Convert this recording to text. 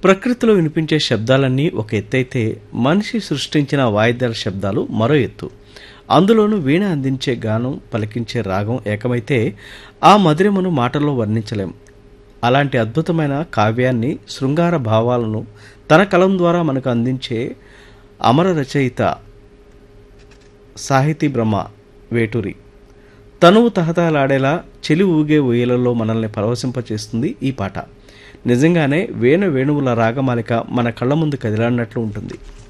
ప్రకృతిలో వినిపించే శబ్దాలన్నీ ఒక ఎత్తైతే మనిషి సృష్టించిన వాయిద్యాల శబ్దాలు మరో ఎత్తు అందులోనూ వీణ అందించే గానం పలికించే రాగం ఏకమైతే ఆ మధురిమను మాటల్లో వర్ణించలేం అలాంటి అద్భుతమైన కావ్యాన్ని శృంగార భావాలను తన కలం ద్వారా మనకు అందించే అమర రచయిత సాహితీ బ్రహ్మ వేటూరి తనువు తహతహలాడేలా చెలి ఊగే ఊయలలో మనల్ని పరవశింపచేస్తుంది ఈ పాట నిజంగానే వేణు వేణువుల రాగమాలిక మన కళ్ళ ముందు కదిలాడినట్లు ఉంటుంది